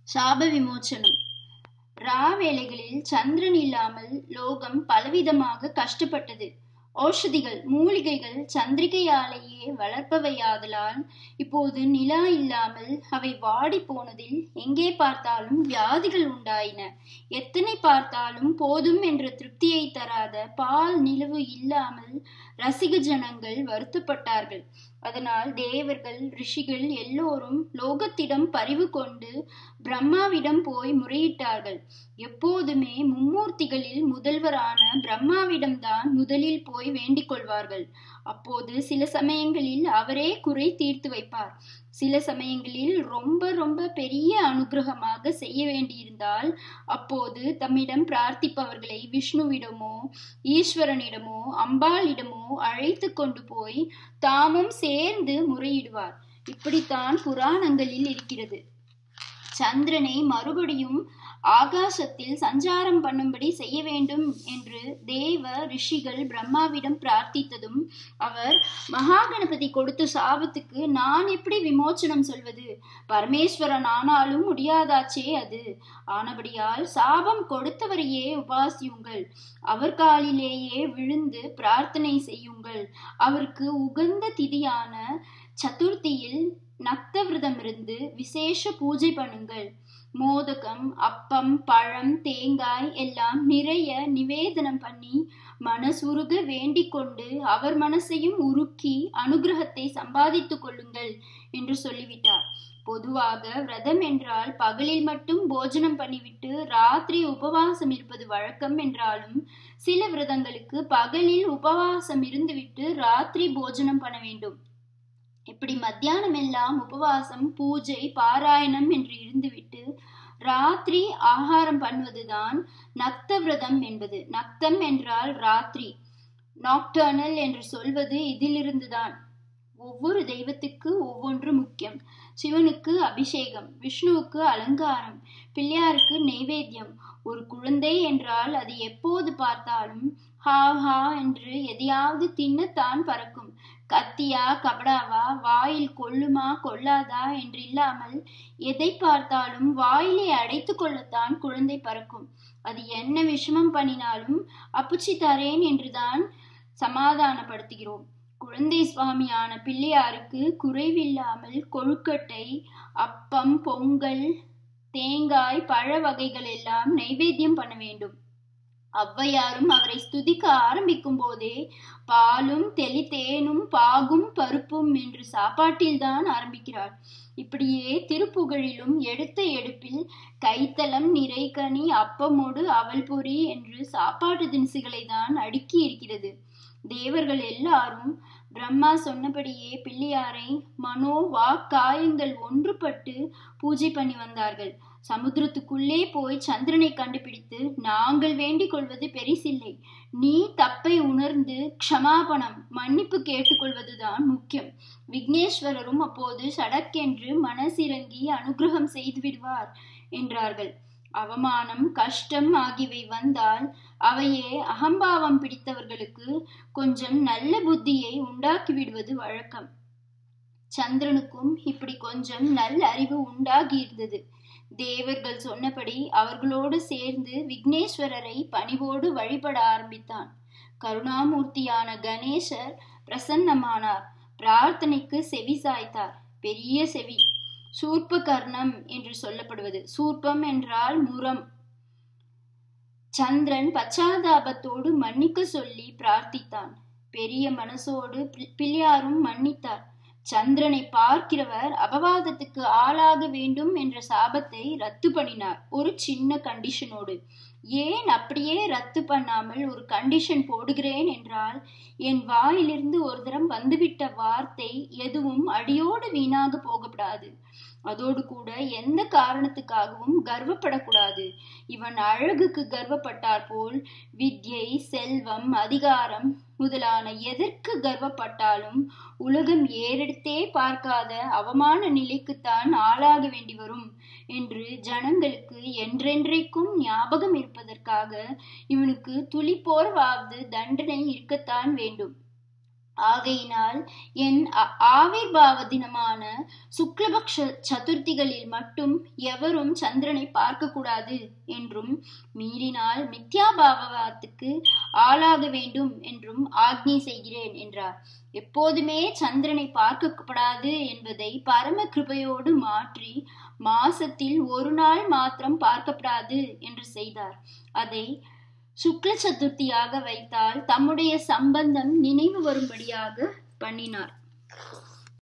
சாப விமோச்சனம் ரா வேளைகளில் சந்திரன் இல்லாமல் லோகம் பலவிதமாக கஷ்டப்பட்டது ஓஷதிகள் மூலிகைகள் சந்திரிகையாலேயே வளர்ப்பவையாதலால் இப்போது நிலா இல்லாமல் அவை வாடி போனதில் எங்கே பார்த்தாலும் வியாதிகள் உண்டாயின எத்தனை பார்த்தாலும் போதும் என்ற திருப்தியை தராத பால் நிலவு இல்லாமல் ரசிக ஜனங்கள் வருத்தப்பட்டார்கள் அதனால் தேவர்கள் ரிஷிகள் எல்லோரும் லோகத்திடம் பரிவு கொண்டு பிரம்மாவிடம் போய் முறையிட்டார்கள் எப்போதுமே மும்மூர்த்திகளில் முதல்வரான பிரம்மாவிடம்தான் முதலில் போய் வேண்டிக் கொள்வார்கள் அப்போது சில சமயங்களில் அவரே குறை தீர்த்து வைப்பார் சில சமயங்களில் ரொம்ப ரொம்ப பெரிய அனுகிரகமாக செய்ய வேண்டியிருந்தால் அப்போது தம்மிடம் பிரார்த்திப்பவர்களை விஷ்ணுவிடமோ ஈஸ்வரனிடமோ அம்பாளிடமோ அழைத்து கொண்டு போய் தாமும் சேர்ந்து முறையிடுவார் இப்படித்தான் புராணங்களில் இருக்கிறது சந்திரனை மறுபடியும் ஆகாசத்தில் சஞ்சாரம் பண்ணும்படி செய்ய வேண்டும் என்று தேவ ரிஷிகள் பிரம்மாவிடம் பிரார்த்தித்ததும் அவர் மகாகணபதி கொடுத்த சாபத்துக்கு நான் எப்படி விமோச்சனம் சொல்வது பரமேஸ்வரன் ஆனாலும் முடியாதாச்சே அது ஆனபடியால் சாபம் கொடுத்தவரையே உபாசியுங்கள் அவர் காலிலேயே விழுந்து பிரார்த்தனை செய்யுங்கள் அவருக்கு உகந்த திதியான சதுர்த்தியில் நக்த விரதம் இருந்து விசேஷ பூஜை பண்ணுங்கள் மோதகம் அப்பம் பழம் தேங்காய் எல்லாம் நிறைய நிவேதனம் பண்ணி மனசுருக வேண்டிக் கொண்டு அவர் மனசையும் உருக்கி அனுகிரகத்தை சம்பாதித்துக் கொள்ளுங்கள் என்று சொல்லிவிட்டார் பொதுவாக விரதம் என்றால் பகலில் மட்டும் போஜனம் பண்ணிவிட்டு ராத்திரி உபவாசம் இருப்பது வழக்கம் என்றாலும் சில விரதங்களுக்கு பகலில் உபவாசம் இருந்துவிட்டு ராத்திரி போஜனம் பண்ண வேண்டும் இப்படி மத்தியானம் எல்லாம் உபவாசம் பூஜை பாராயணம் என்று இருந்துவிட்டு ராத்திரி ஆகாரம் பண்ணுவதுதான் நக்த விரதம் என்பது நக்தம் என்றால் ராத்திரி நாக்டர்னல் என்று சொல்வது இதிலிருந்துதான் ஒவ்வொரு தெய்வத்துக்கு ஒவ்வொன்று முக்கியம் சிவனுக்கு அபிஷேகம் விஷ்ணுவுக்கு அலங்காரம் பிள்ளையாருக்கு நெய்வேத்தியம் ஒரு குழந்தை என்றால் அது எப்போது பார்த்தாலும் ஹா ஹா என்று எதையாவது தின்னத்தான் பறக்கும் கத்தியா கபடாவா வாயில் கொள்ளுமா கொள்ளாதா என்று இல்லாமல் எதை பார்த்தாலும் வாயிலை அடைத்து கொள்ளத்தான் குழந்தை பறக்கும் அது என்ன விஷமம் பண்ணினாலும் அப்புச்சி தரேன் என்றுதான் சமாதானப்படுத்துகிறோம் குழந்தை சுவாமியான பிள்ளையாருக்கு குறைவில்லாமல் கொழுக்கட்டை அப்பம் பொங்கல் தேங்காய் பழ வகைகள் எல்லாம் நைவேத்தியம் பண்ண வேண்டும் ஔவையாரும் அவரை ஸ்துதிக்க ஆரம்பிக்கும் போதே பாலும் தெளித்தேனும் பாகும் பருப்பும் என்று சாப்பாட்டில்தான் ஆரம்பிக்கிறார் இப்படியே திருப்புகழிலும் எடுத்த எடுப்பில் கைத்தலம் நிறைகனி அப்பமோடு அவல் பொறி என்று சாப்பாட்டு தினசுகளை தான் அடுக்கி இருக்கிறது தேவர்கள் எல்லாரும் பிரம்மா சொன்னபடியே பிள்ளையாரை மனோ வாக்காயங்கள் ஒன்றுபட்டு பூஜை பண்ணி வந்தார்கள் சமுத்திரத்துக்குள்ளே போய் சந்திரனை கண்டுபிடித்து நாங்கள் வேண்டிக் கொள்வது பெரிசில்லை நீ தப்பை உணர்ந்து க்ஷமாபணம் மன்னிப்பு கேட்டுக்கொள்வதுதான் முக்கியம் விக்னேஸ்வரரும் அப்போது சடக்கென்று மனசிறங்கி அனுகிரகம் செய்து விடுவார் என்றார்கள் அவமானம் கஷ்டம் ஆகியவை வந்தால் அவையே அகம்பாவம் பிடித்தவர்களுக்கு கொஞ்சம் நல்ல புத்தியை உண்டாக்கி விடுவது வழக்கம் சந்திரனுக்கும் இப்படி கொஞ்சம் நல்ல அறிவு உண்டாகி இருந்தது தேவர்கள் சொன்னபடி அவர்களோடு சேர்ந்து விக்னேஸ்வரரை பணிவோடு வழிபட ஆரம்பித்தான் கருணாமூர்த்தியான கணேசர் பிரசன்னமானார் பிரார்த்தனைக்கு செவி சாய்த்தார் பெரிய செவி சூர்ப்ப கர்ணம் என்று சொல்லப்படுவது சூர்ப்பம் என்றால் முரம் சந்திரன் பச்சாதாபத்தோடு மன்னிக்க சொல்லி பிரார்த்தித்தான் பெரிய மனசோடு பிள்ளையாரும் மன்னித்தார் சந்திரனை பார்க்கிறவர் அபவாதத்துக்கு ஆளாக வேண்டும் என்ற சாபத்தை ரத்து பண்ணினார் ஒரு சின்ன கண்டிஷனோடு ஏன் அப்படியே ரத்து பண்ணாமல் ஒரு கண்டிஷன் போடுகிறேன் என்றால் என் வாயிலிருந்து ஒரு தரம் வந்துவிட்ட வார்த்தை எதுவும் அடியோடு வீணாக போகப்படாது அதோடு கூட எந்த காரணத்துக்காகவும் கர்வப்படக்கூடாது இவன் அழகுக்கு கர்வப்பட்டார் போல் வித்யை செல்வம் அதிகாரம் முதலான எதற்கு கர்வப்பட்டாலும் உலகம் ஏறெடுத்தே பார்க்காத அவமான நிலைக்குத்தான் ஆளாக வேண்டி வரும் என்று ஜனங்களுக்கு என்றென்றைக்கும் ஞாபகம் இருப்பதற்காக இவனுக்கு துளி போர்வாவது தண்டனை இருக்கத்தான் வேண்டும் ஆகையினால் என் ஆவிர்வாவ தினமான சுக்லபக்ஷ சதுர்த்திகளில் மட்டும் எவரும் சந்திரனை பார்க்க கூடாது என்றும் மீறினால் மித்யாபாவத்துக்கு ஆளாக வேண்டும் என்றும் ஆக்ஞை செய்கிறேன் என்றார் எப்போதுமே சந்திரனை பார்க்கப்படாது என்பதை பரம கிருபையோடு மாற்றி மாசத்தில் ஒரு நாள் மாத்திரம் பார்க்கப்படாது என்று செய்தார் அதை சுக்ல சதுர்த்தியாக வைத்தால் தம்முடைய சம்பந்தம் நினைவு வரும்படியாக பண்ணினார்